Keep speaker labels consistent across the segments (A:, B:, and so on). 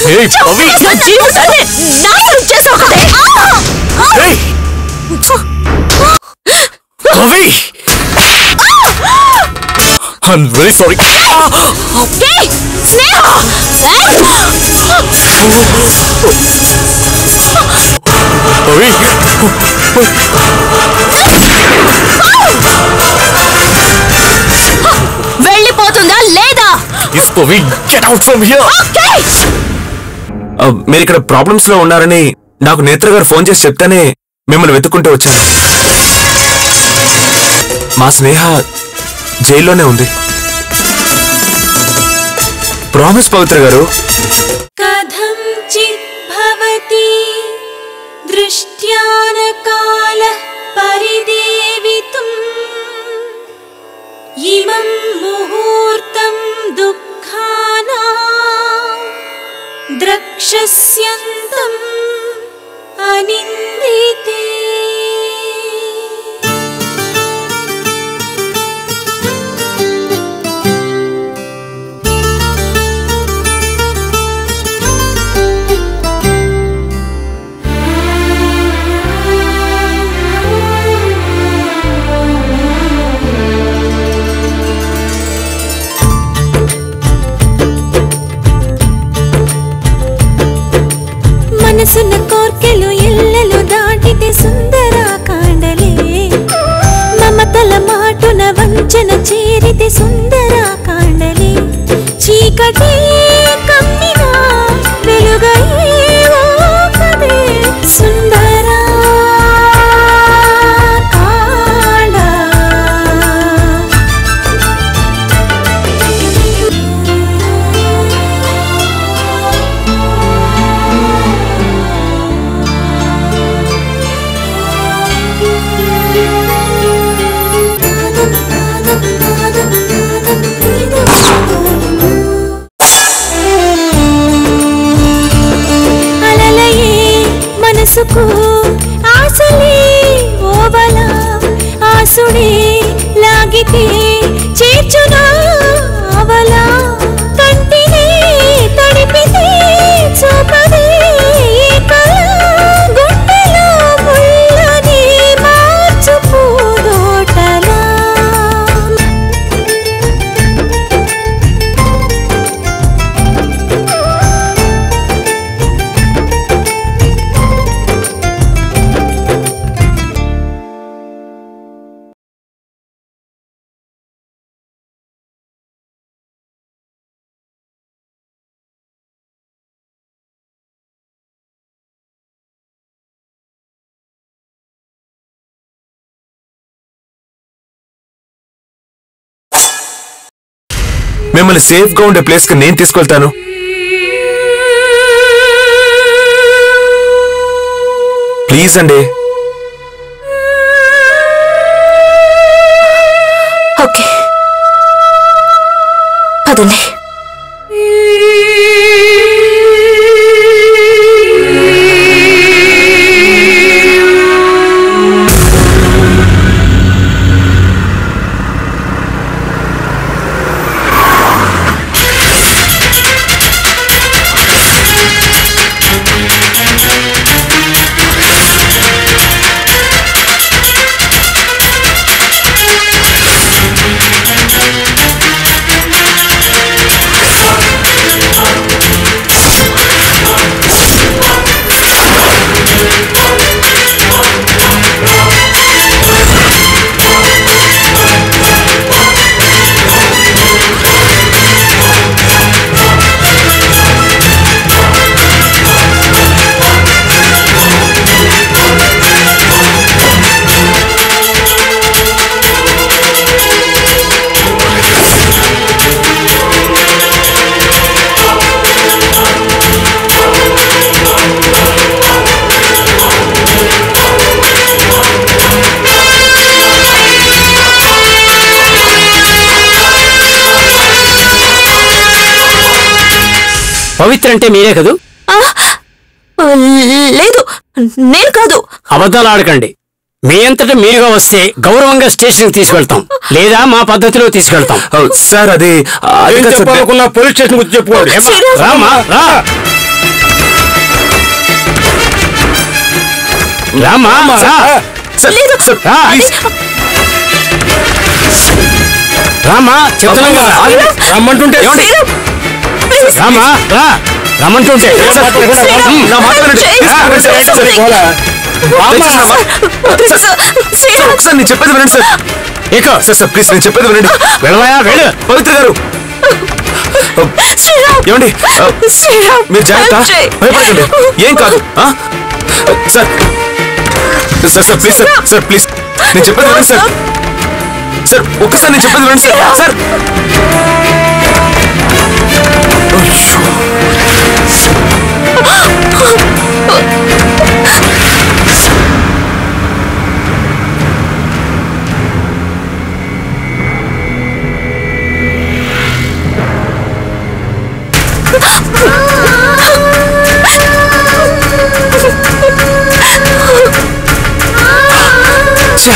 A: ఏయ్, పవి!
B: నా జీవితాన్ని నాశనం చేసావు కదే
A: ఏయ్! పవి ఐఎమ్ వెరీ సారీ
B: ఏయ్, స్నేహ ఏయ్!
A: పవి
B: వెళ్ళిపోతుందా లేదా
A: is Pavi get out from here
B: okay
A: మీరు ఇక్కడ ప్రాబ్లమ్స్ లో ఉన్నారని నాకు నేత్ర గారు ఫోన్ చేసి చెప్తేనే మిమ్మల్ని వెతుక్కుంటూ వచ్చాను మా స్నేహ జైల్లోనే ఉంది ప్రామిస్ పవిత్ర గారు
C: कथञ्चित् भवति दृष्ट्यानकालः परिदेवितुम् इमं मुहूर्तं दुःखाना द्रक्षस्यन्तम् अनिन्दिते మనసున్న కోర్కెలు ఎల్లలు దాటితే సుందర కాండలే మమతల మాటున వంచన చేరితే సుందర కాండలే చీకటి కమ్మిన వెలుగై ఓకదే సుందర కాండ అలలయే మనసుకు ఆశలే ఓవల ఆసుడే లాగితే చేర్చునా అవల కంటినే తడిపితే చూపదే ఈ కళ గుండెలో ముళ్ళని మార్చు పూదోటలా
A: మిమ్మల్ని సేఫ్ గా ఉండే ప్లేస్ కి నేను తీసుకెళ్తాను ప్లీజ్ అండి
B: ఓకే పదండి
D: పవిత్ర అంటే మీరే కదూ
B: ఆ, లేదు నేను కాదు
D: అబద్ధాలు ఆడకండి మీ అంతటా మీరుగా వస్తే గౌరవంగా స్టేషన్ తీసుకెళ్తాం లేదా మా పద్ధతిలో తీసుకెళ్తాం
A: సార్ అది అది
D: ఏం
A: కాదు సార్.
D: చెప్పాలనుకున్నా పోలీస్ స్టేషన్ గురించి చెప్పుకోండి
B: శ్రీరామ్.
D: రామా రా రామా రా.
A: సార్
B: లేదు.
A: సార్
D: రా.
A: ప్లీజ్
D: రామా చెప్తున్నాం కదా
A: శ్రీరామ్.
D: రమ్మంటుంటే
B: శ్రీరామ్ ప్లీజ్
D: రామా రా రమ్మంటుంటే
B: శ్రీరామ్
A: నా మాట వినండి.
B: Jai,
A: please,
B: sir,
A: sir,
B: sir,
A: sir,
B: పోలా.
A: దయచేసి నా మాట-
B: వద్దు సార్, శ్రీరామ్
A: ఒకసారి నేను చెప్పేది వినండి సార్
D: ఇక
A: సార్ సార్ ప్లీజ్ నేను చెప్పేది వినండి
D: వెళ్ళవయా వెళ్ళు
A: పవిత్ర గారు
B: శ్రీరామ్
A: ఏమండి ఆ,
B: శ్రీరామ్
A: మీరు జాగ్రత్త
B: help చేయి.
A: భయపడకండి ఏం కాదు ఆ? Sir sir sir please sir sir please నేను చెప్పేది వినండి సార్ సార్ ఒక్కసారి నేను చెప్పేది వినండి సార్ సార్ ఛే!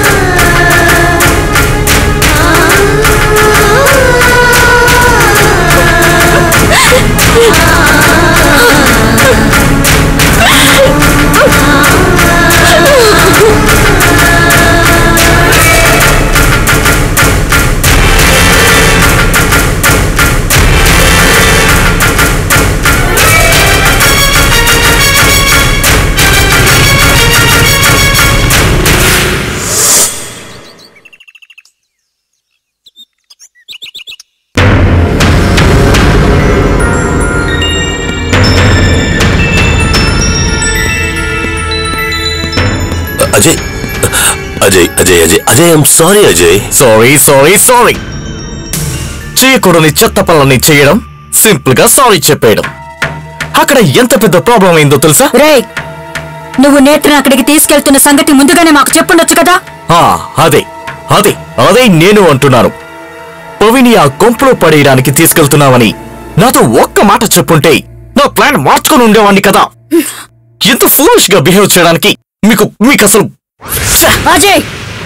E: Ajay Ajay Ajay Ajay Ajay I'm sorry Ajay
F: sorry sorry sorry చేయకూడని చెత్త పనులని చేయడం సింపుల్ గా సారీ చెప్పేయడం అక్కడ ఎంత పెద్ద ప్రాబ్లం అయిందో తెలుసా
C: రేయ్ నువ్వు నేత్రను అక్కడికి తీసుకెళ్తున్న సంగతి ముందుగానే మాకు చెప్పుండొచ్చు కదా
F: ఆ, అదే అదే అదే నేను అంటున్నాను పవిని ఆ కొంపులో పడేయడానికి తీసుకెళ్తున్నావని నాతో ఒక్క మాట చెప్పుంటే నా ప్లాన్ మార్చుకొని ఉండేవాణ్ణి కదా ఎంత ఫూలిష్ గా బిహేవ్ చేయడానికి మీకు మీకు అసలు
C: అజయ్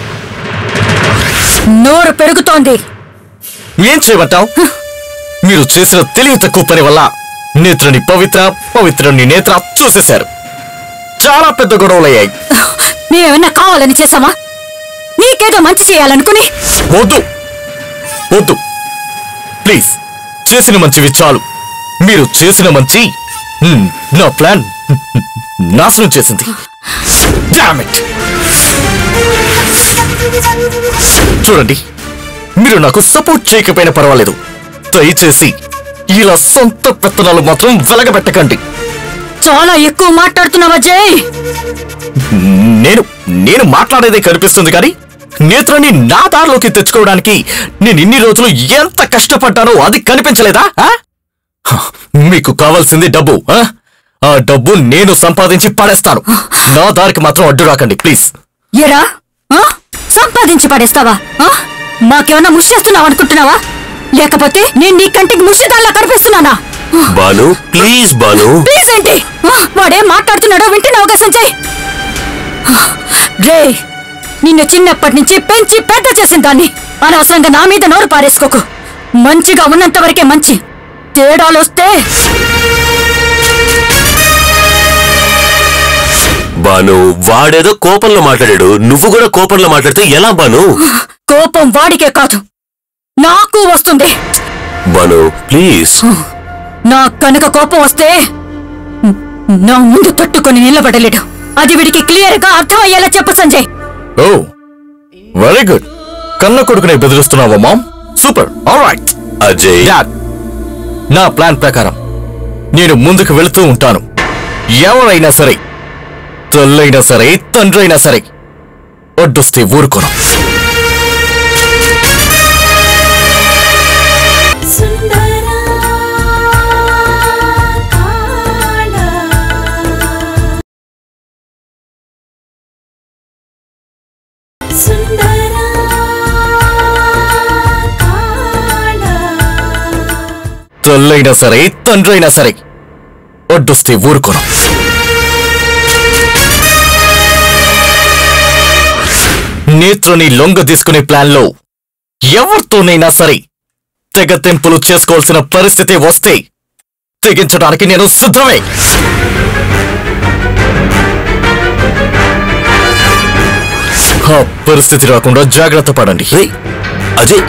C: నోరు పెరుగుతోంది
F: ఏం చేయమంటావు మీరు చేసిన తెలివి తక్కువ పని వల్ల నేత్రని పవిత్ర పవిత్రని నేత్ర చూసేశారు చాలా పెద్ద గొడవలయ్యాయి
C: మేమేమన్నా కావాలని చేసామా నీకేదో మంచి చేయాలనుకుని
F: వద్దు వద్దు ప్లీజ్ చేసిన మంచివి చాలు మీరు చేసిన మంచి హ్మ్, నా ప్లాన్ నాశనం చేసింది Damn it. చూడండి మీరు నాకు సపోర్ట్ చేయకపోయినా పర్వాలేదు దయచేసి ఇలా సొంత పెత్తనాలు మాత్రం వెలగబెట్టకండి
C: చాలా ఎక్కువ మాట్లాడుతున్నావు అజయ్
F: నేను నేను మాట్లాడేదే కనిపిస్తుంది కానీ నేత్రాన్ని నా దారిలోకి తెచ్చుకోవడానికి నేను ఇన్ని రోజులు ఎంత కష్టపడ్డానో అది కనిపించలేదా ఆ? హ, మీకు కావాల్సింది డబ్బు ఆ? ఆ డబ్బు నేను సంపాదించి పడేస్తాను నా దారికి మాత్రం అడ్డు రాకండి ప్లీజ్
C: ఎరా ఆ? సంపాదించి పడేస్తావా ఆ? మాకేమన్నా ముషేస్తున్నావు అనుకుంటున్నావా లేకపోతే నేను నీ కంటికి ముషిదాల్లా కనిపిస్తున్నానా
E: బాను ప్లీజ్ బాను
C: ప్లీజ్ ఏంటి ఆ, వాడేం మాట్లాడుతున్నాడో వింటున్నావుగా సంజయ్ రే నిన్ను చిన్నప్పటి నుంచి పెంచి పెద్ద చేసిన దాన్ని అనవసరంగా నా మీద నోరు పారేసుకోకు మంచిగా ఉన్నంత వరకే మంచి తేడాలొస్తే
E: బాను వాడేదో కోపంలో మాట్లాడాడు నువ్వు కూడా కోపంలో మాట్లాడితే ఎలా బాను
C: కోపం వాడికే కాదు నాకు వస్తుంది
E: బాను ప్లీజ్
C: నా కనుక కోపం వస్తే నా ముందు తట్టుకొని నిలబడలేడు అది వీడికి క్లియర్ గా అర్థమయ్యేలా చెప్పు సంజయ్
F: ఓ వెరీ గుడ్ కన్న కొడుకునే బెదిరిస్తున్నావా mom super alright
E: Ajay
F: dad నా ప్లాన్ ప్రకారం నేను ముందుకు వెళుతూ ఉంటాను ఎవరైనా సరే తల్లైనా సరే తండ్రి అయినా సరే ఒడ్డొస్తే ఊరుకోను
C: సుందరా కాళా సుందరా కాళా
F: తల్లైనా సరే తండ్రి అయినా సరే ఒడ్డొస్తే ఊరుకోను నేత్రుని లొంగ తీసుకునే ప్లాన్లో ఎవరితోనైనా సరే తెగ తెంపులు చేసుకోవాల్సిన పరిస్థితి వస్తే తెగించడానికి నేను సిద్ధమే ఆ పరిస్థితి రాకుండా జాగ్రత్త పడండి
E: రే అజయ్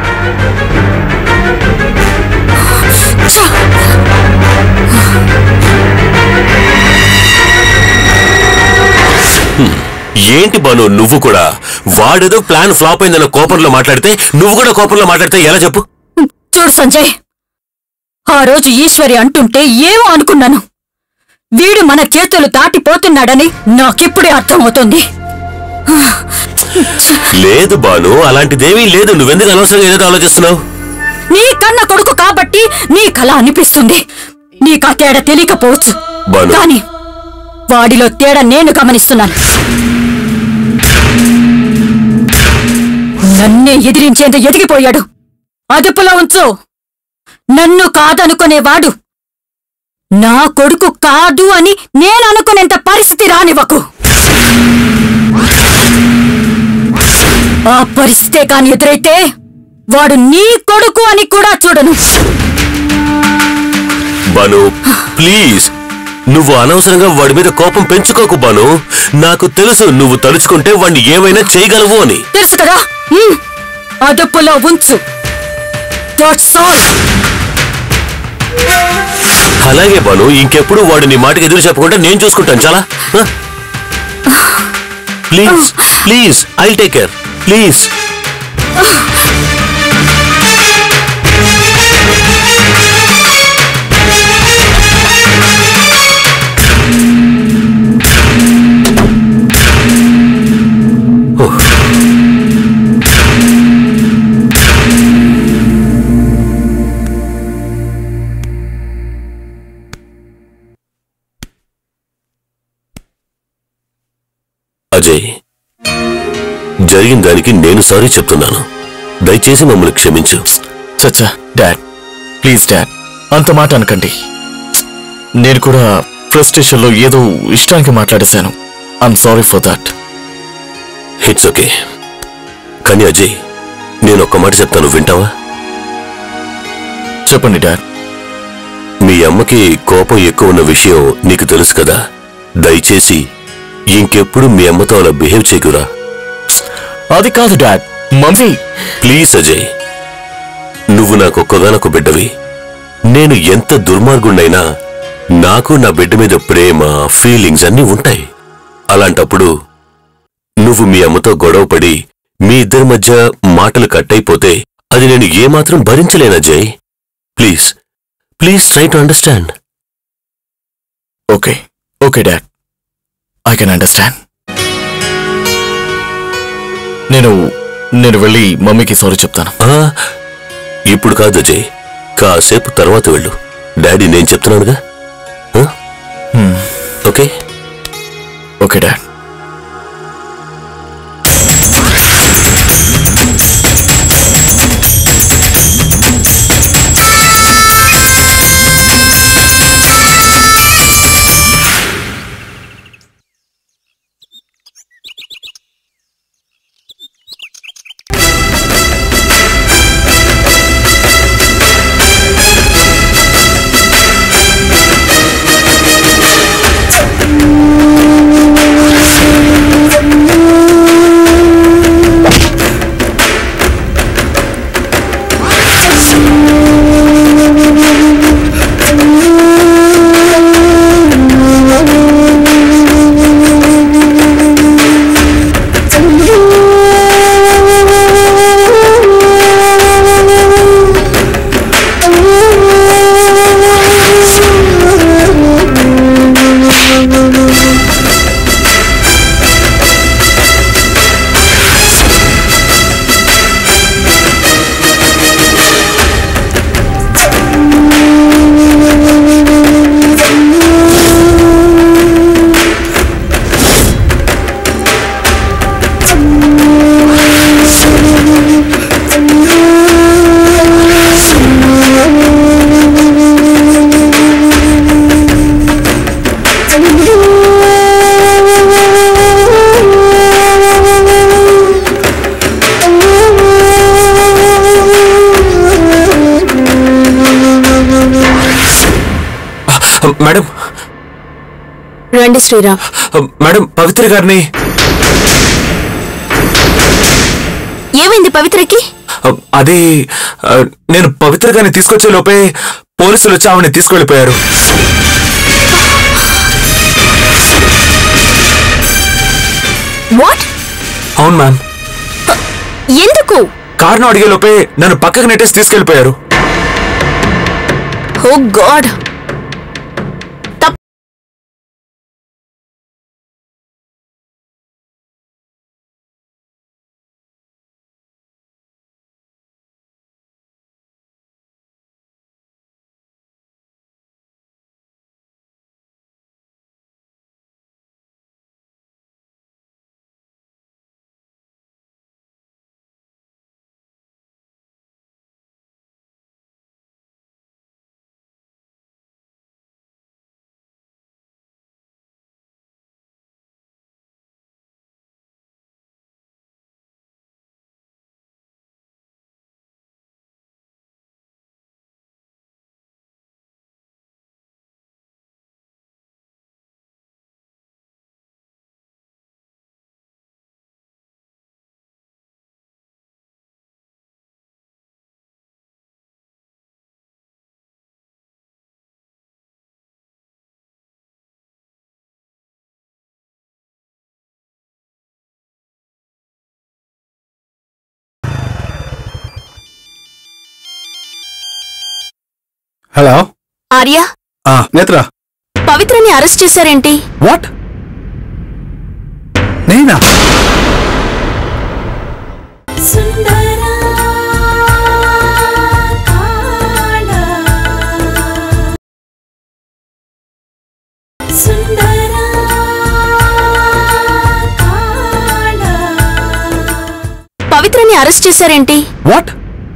E: హ్మ్. ఏంటి బాను నువ్వు కూడా వాడేదో ప్లాన్ ఫ్లాప్ అయిందన్న కోపంలో మాట్లాడితే నువ్వు కూడా కోపంలో మాట్లాడితే ఎలా చెప్పు
C: చూడు సంజయ్ ఆ రోజు ఈశ్వరి అంటుంటే ఏమో అనుకున్నాను వీడు మన చేతులు దాటిపోతున్నాడని నాకిప్పుడే అర్థమవుతుంది
E: లేదు బాను అలాంటిదేమీ లేదు నువ్వెందుకు అనవసరంగా ఏదో ఆలోచిస్తున్నావు
C: నీ కన్న కొడుకు కాబట్టి నీ కళ అనిపిస్తుంది నీకా తేడా తెలియకపోవచ్చు
E: బాను.
C: కానీ వాడిలో తేడా నేను గమనిస్తున్నాను నన్నే ఎదిరించేంత ఎదిగిపోయాడు అదుపులో ఉంచు నన్ను కాదనుకునేవాడు నా కొడుకు కాదు అని నేను అనుకునేంత పరిస్థితి రానివ్వకు ఆ పరిస్థితే కాని ఎదురైతే వాడు నీ కొడుకు అని కూడా చూడను
E: బాను ప్లీజ్ నువ్వు అనవసరంగా వాడి మీద కోపం పెంచుకోకు బాను నాకు తెలుసు నువ్వు తలుచుకుంటే వాడిని ఏమైనా చేయగలవు అని
C: తెలుసు కదా హ్మ్. అదుపులో ఉంచు That's all.
E: అలాగే బాను ఇంకెప్పుడు వాడు నీ మాటకి ఎదురు చెప్పకుండా నేను చూసుకుంటాను చాలా please please I take care please Ajay జరిగిన దానికి నేను సారీ చెప్తున్నాను దయచేసి మమ్మల్ని క్షమించు
F: చచ్చా డాడ్ ప్లీజ్ డాడ్ అంత మాట అనకండి నేను కూడా ఫ్రస్ట్రేషన్లో ఏదో ఇష్టానికి మాట్లాడేశాను I'm sorry for that
E: it's okay కానీ అజయ్ నేను ఒక్క మాట చెప్తాను వింటావా
F: చెప్పండి డాడ్
E: మీ అమ్మకి కోపం ఎక్కువ ఉన్న విషయం నీకు తెలుసు కదా దయచేసి ఇంకెప్పుడు మీ అమ్మతో అలా బిహేవ్ చేయకురా
F: అది కాదు డాడ్ మమ్మీ
E: ప్లీజ్ అజయ్ నువ్వు నాకు ఒక్కగానొక్క బిడ్డవి నేను ఎంత దుర్మార్గుణ్ణైనా నాకు నా బిడ్డ మీద ప్రేమ ఫీలింగ్స్ అన్నీ ఉంటాయి అలాంటప్పుడు నువ్వు మీ అమ్మతో గొడవపడి మీ ఇద్దరి మధ్య మాటలు కట్టయిపోతే అది నేను ఏమాత్రం భరించలేను Ajay please please try to understand
F: okay okay dad I can understand నేను నేను వెళ్ళి మమ్మీకి సారీ చెప్తాను
E: ఇప్పుడు కాదు అజయ్ కాసేపు తర్వాత వెళ్ళు డాడీ నేను చెప్తున్నానుగా ఆ? ఓకే
F: ఓకే డాడ్
A: మేడం
B: రండి శ్రీరామ్
A: మేడం పవిత్ర గారిని
B: ఏమైంది పవిత్రకి
A: అ- అది ఆ, నేను పవిత్ర గారిని తీసుకొచ్చే లోపే పోలీసులు వచ్చి ఆవిడని తీసుకెళ్లిపోయారు
B: వాట్
A: అవును మ్యామ్
B: ఎందుకు
A: కారణం అడిగే లోపే నన్ను పక్కకు నెట్టేసి తీసుకెళ్లిపోయారు
B: ఓ గాడ్
G: హలో
B: ఆర్య
G: ఆ, నేత్ర
B: పవిత్రని అరెస్ట్ చేశారేంటి
G: వాట్ నేనా
B: పవిత్రని అరెస్ట్ చేశారేంటి
G: వాట్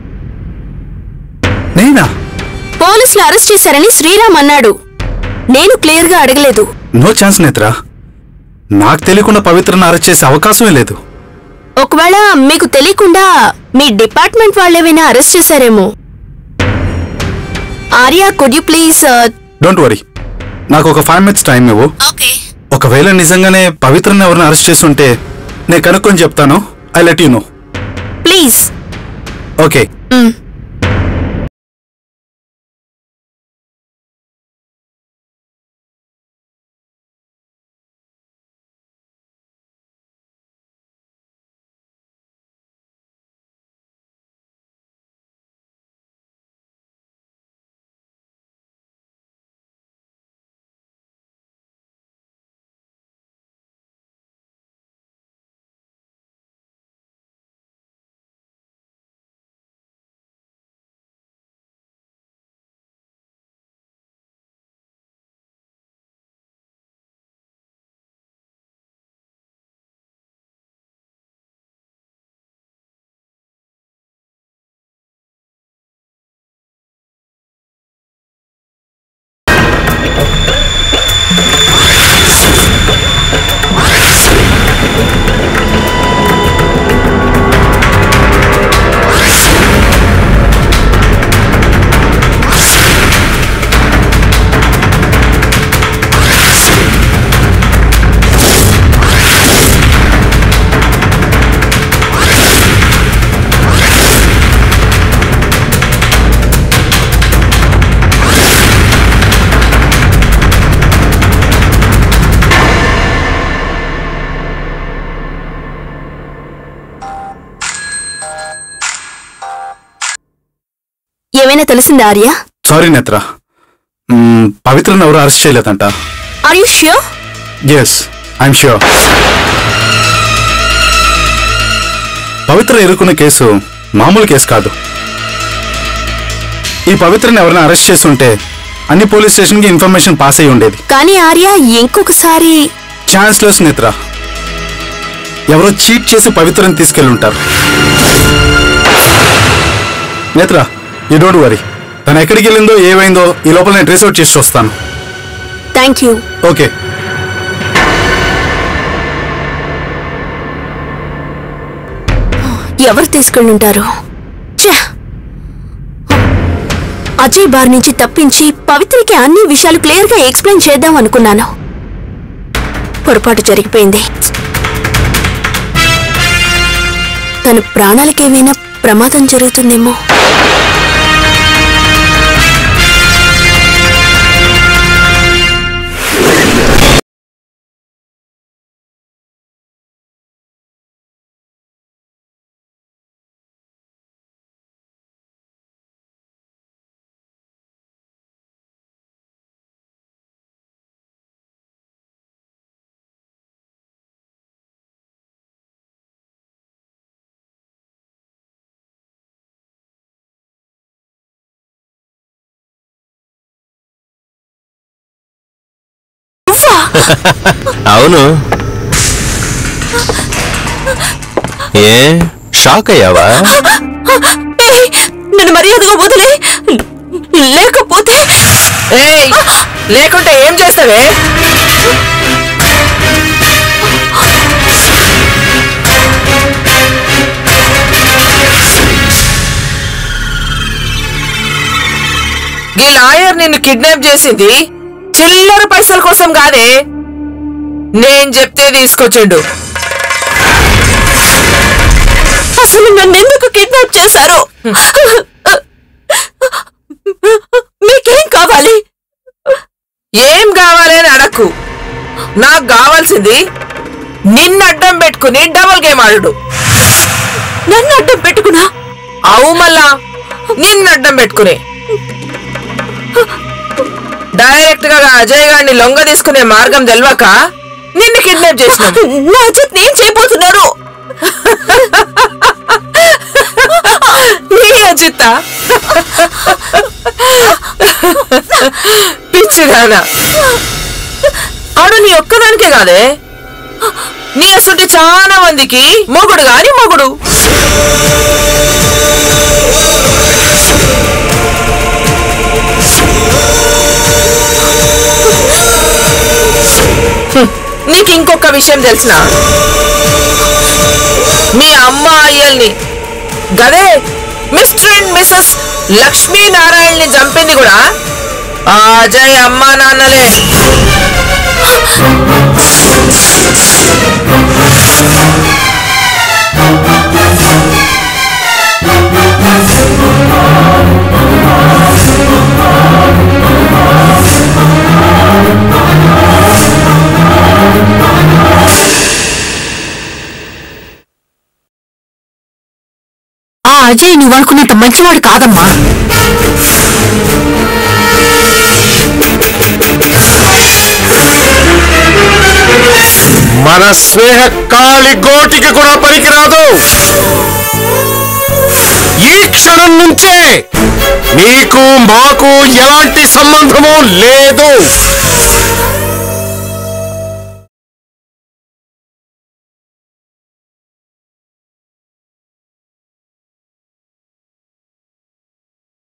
G: నేనా
B: పోలీసులు అరెస్ట్ చేశారని శ్రీరామ్ అన్నాడు నేను క్లియర్ గా అడగలేదు
G: నో ఛాన్స్ నేత్ర నాకు తెలియకుండా పవిత్రను అరెస్ట్ చేసే అవకాశమే లేదు
B: ఒకవేళ మీకు తెలియకుండా మీ డిపార్ట్మెంట్ వాళ్ళేమైనా అరెస్ట్ చేశారేమో Arya could you please
G: don't worry నాకు ఒక ఫైవ్ మినిట్స్ టైం ఇవ్వు
B: ఓకే
G: ఒకవేళ నిజంగానే పవిత్రని ఎవరిని అరెస్ట్ చేస్తుంటే నేను కనుక్కొని చెప్తాను I let you know
B: please
G: okay
B: ఏమైనా తెలిసిందా ఆర్య
G: సారీ నేత్ర మ్మ్, పవిత్రను ఎవరు అరెస్ట్ చేయలేదంట
B: are you sure
G: yes I'm sure Pavitra ఎరుకున్న కేసు మామూలు కేసు కాదు ఈ పవిత్రని ఎవరైనా అరెస్ట్ చేస్తుంటే అన్ని పోలీస్ స్టేషన్కి ఇన్ఫర్మేషన్ పాస్ అయి ఉండేది
B: కానీ ఆర్య ఇంకొకసారి
G: ఛాన్స్లెస్ నేత్ర ఎవరో చీట్ చేసి పవిత్రని తీసుకెళ్ళి ఉంటారు నేత్ర యూ డోంట్ వరీ తను ఎక్కడికి వెళ్ళిందో ఏమైందో ఈ లోపల నేను ట్రేస్ అవుట్ చేసి వస్తాను
B: థ్యాంక్ యూ
G: ఓకే
B: ఎవరు తీసుకెళ్ళి ఉంటారు ఛ! అజయ్ బార్ నుంచి తప్పించి పవిత్రకి అన్ని విషయాలు క్లియర్ గా ఎక్స్ప్లెయిన్ చేద్దాం అనుకున్నాను పొరపాటు జరిగిపోయింది తన ప్రాణాలకేమైనా ప్రమాదం జరుగుతుందేమో
E: అవును ఏ షాక్ అయ్యావా
B: ఏయ్, నన్ను మర్యాదగా వదిలే లేకపోతే
H: ఏయ్ లేకుంటే ఏం చేస్తావే ఈ లాయర్ నిన్ను కిడ్నాప్ చేసింది చిల్లర పైసల కోసం కాదే నేను చెప్తే తీసుకొచ్చిండు
B: అసలు నన్ను ఎందుకు కిడ్నాప్ చేశారు మీకేం కావాలి
H: ఏం కావాలి అని అడక్కు నాకు కావాల్సింది నిన్ను అడ్డం పెట్టుకుని డబుల్ గేమ్ ఆడుడు
B: నన్ను అడ్డం పెట్టుకున్నా
H: అవు మళ్ళా నిన్ను అడ్డం పెట్టుకుని డైరెక్ట్ గా అజయ్ గారిని లొంగ తీసుకునే మార్గం తెలవక నిన్ను కిడ్నాప్ చేసిన
B: నా చేతి ఏం చేయబోతున్నారు
H: నీ అజిత పిచ్చిదానా ఆడు నీ ఒక్కదానికే కాదే నీ అసలు చాలా మందికి మొగుడు గాని మొగుడు హ్మ్, నీకు ఇంకొక విషయం తెలిసిన మీ అమ్మ అయ్యల్ని గదే మిస్టర్ అండ్ మిస్సెస్ లక్ష్మీనారాయణని చంపింది కూడా ఆ అజయ్ అమ్మా నాన్నలే
C: ఆ అజయ్ నువ్వు అనుకున్నంత మంచివాడు కాదమ్మా
E: మన స్నేహ కాలి గోటికి కూడా పనికిరాదు ఈ క్షణం నుంచే నీకు మాకు ఎలాంటి సంబంధము లేదు